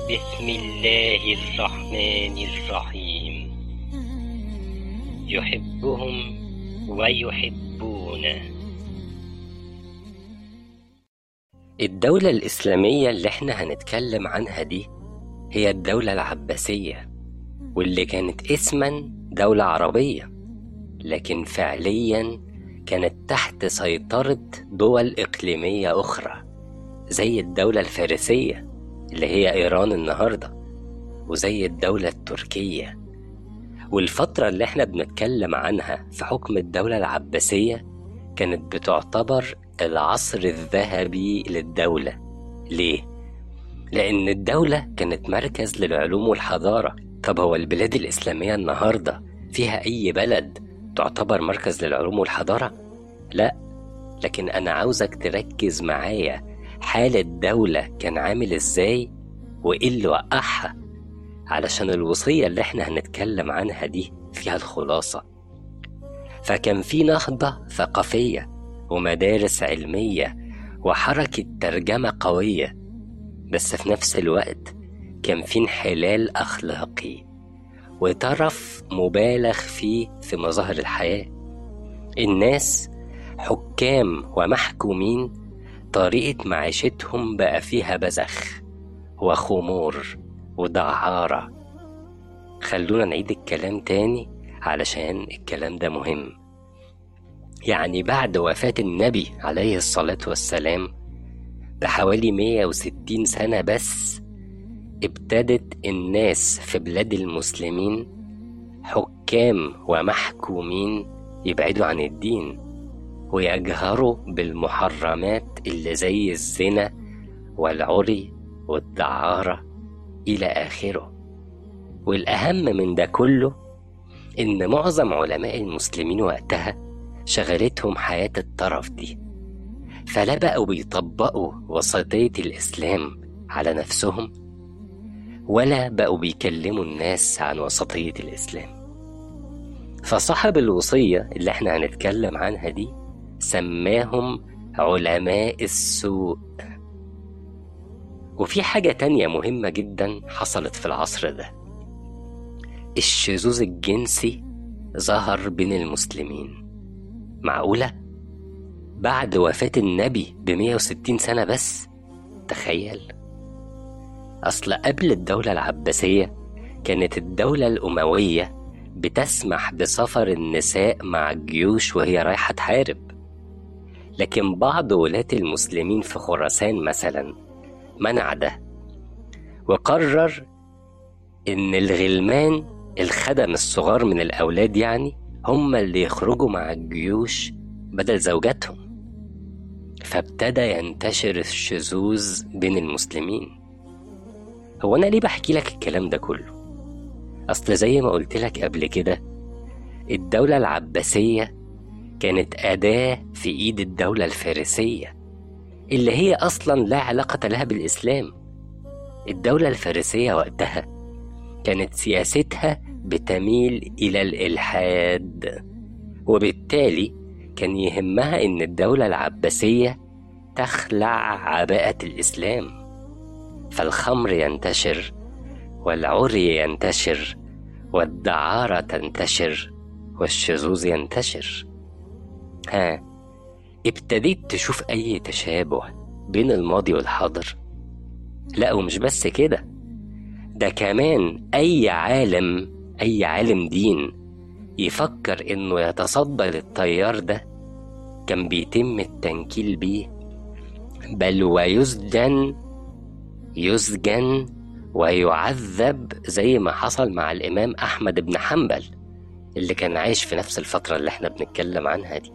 بسم الله الرحمن الرحيم يحبهم ويحبونه الدولة الإسلامية اللي احنا هنتكلم عنها دي هي الدولة العباسية واللي كانت اسما دولة عربية لكن فعليا كانت تحت سيطرة دول إقليمية أخرى زي الدولة الفارسية اللي هي إيران النهاردة وزي الدولة التركية والفترة اللي احنا بنتكلم عنها في حكم الدولة العباسية كانت بتعتبر العصر الذهبي للدولة ليه؟ لأن الدولة كانت مركز للعلوم والحضارة طب هو البلاد الإسلامية النهاردة فيها أي بلد تعتبر مركز للعلوم والحضارة؟ لا لكن أنا عاوزك تركز معايا حال الدولة كان عامل إزاي وإيه اللي وقعها علشان الوصية اللي احنا هنتكلم عنها دي فيها الخلاصة فكان في نهضة ثقافية ومدارس علمية وحركة ترجمة قوية بس في نفس الوقت كان في انحلال أخلاقي وطرف مبالغ فيه في مظاهر الحياة الناس حكام ومحكومين طريقة معيشتهم بقى فيها بذخ وخمور ودعارة خلونا نعيد الكلام تاني علشان الكلام ده مهم يعني بعد وفاة النبي عليه الصلاة والسلام بحوالي 160 سنة بس ابتدت الناس في بلاد المسلمين حكام ومحكومين يبعدوا عن الدين ويجهروا بالمحرمات اللي زي الزنا والعري والدعارة إلى آخره والأهم من ده كله إن معظم علماء المسلمين وقتها شغلتهم حياة الطرف دي فلا بقوا بيطبقوا وسطية الإسلام على نفسهم ولا بقوا بيكلموا الناس عن وسطية الإسلام فصاحب الوصية اللي احنا هنتكلم عنها دي سماهم علماء السوء وفي حاجة تانية مهمة جدا حصلت في العصر ده الشذوذ الجنسي ظهر بين المسلمين معقولة؟ بعد وفاة النبي بمية وستين سنة بس تخيل أصل قبل الدولة العباسية كانت الدولة الأموية بتسمح بسفر النساء مع الجيوش وهي رايحة تحارب لكن بعض ولاة المسلمين في خراسان مثلا منع ده وقرر إن الغلمان الخدم الصغار من الأولاد يعني هم اللي يخرجوا مع الجيوش بدل زوجاتهم فابتدى ينتشر الشذوذ بين المسلمين هو أنا ليه بحكي لك الكلام ده كله؟ أصل زي ما قلت لك قبل كده الدولة العباسية كانت أداة في إيد الدولة الفارسية اللي هي أصلا لا علاقة لها بالإسلام الدولة الفارسية وقتها كانت سياستها بتميل إلى الإلحاد وبالتالي كان يهمها إن الدولة العباسية تخلع عباءة الإسلام فالخمر ينتشر والعري ينتشر والدعارة تنتشر والشذوذ ينتشر ها ابتديت تشوف أي تشابه بين الماضي والحاضر لا ومش بس كده ده كمان أي عالم أي عالم دين يفكر إنه يتصدى للتيار ده كان بيتم التنكيل بيه بل ويسجن يسجن ويعذب زي ما حصل مع الإمام أحمد بن حنبل اللي كان عايش في نفس الفترة اللي احنا بنتكلم عنها دي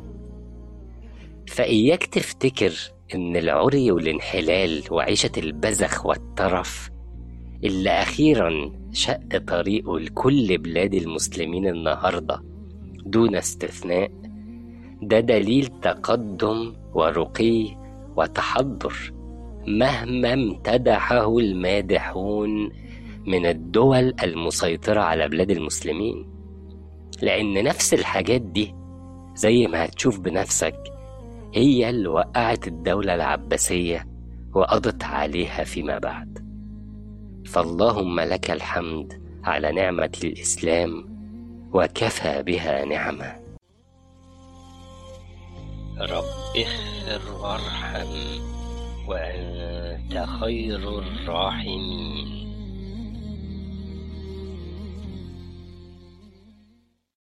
فإياك تفتكر إن العري والانحلال وعيشة البذخ والترف اللي أخيرا شق طريقه لكل بلاد المسلمين النهاردة دون استثناء ده دليل تقدم ورقي وتحضر مهما امتدحه المادحون من الدول المسيطرة على بلاد المسلمين لأن نفس الحاجات دي زي ما هتشوف بنفسك هي اللي وقعت الدولة العباسية وقضت عليها فيما بعد فاللهم لك الحمد على نعمة الإسلام وكفى بها نعمة رب اغفر وارحم وأنت خير الراحمين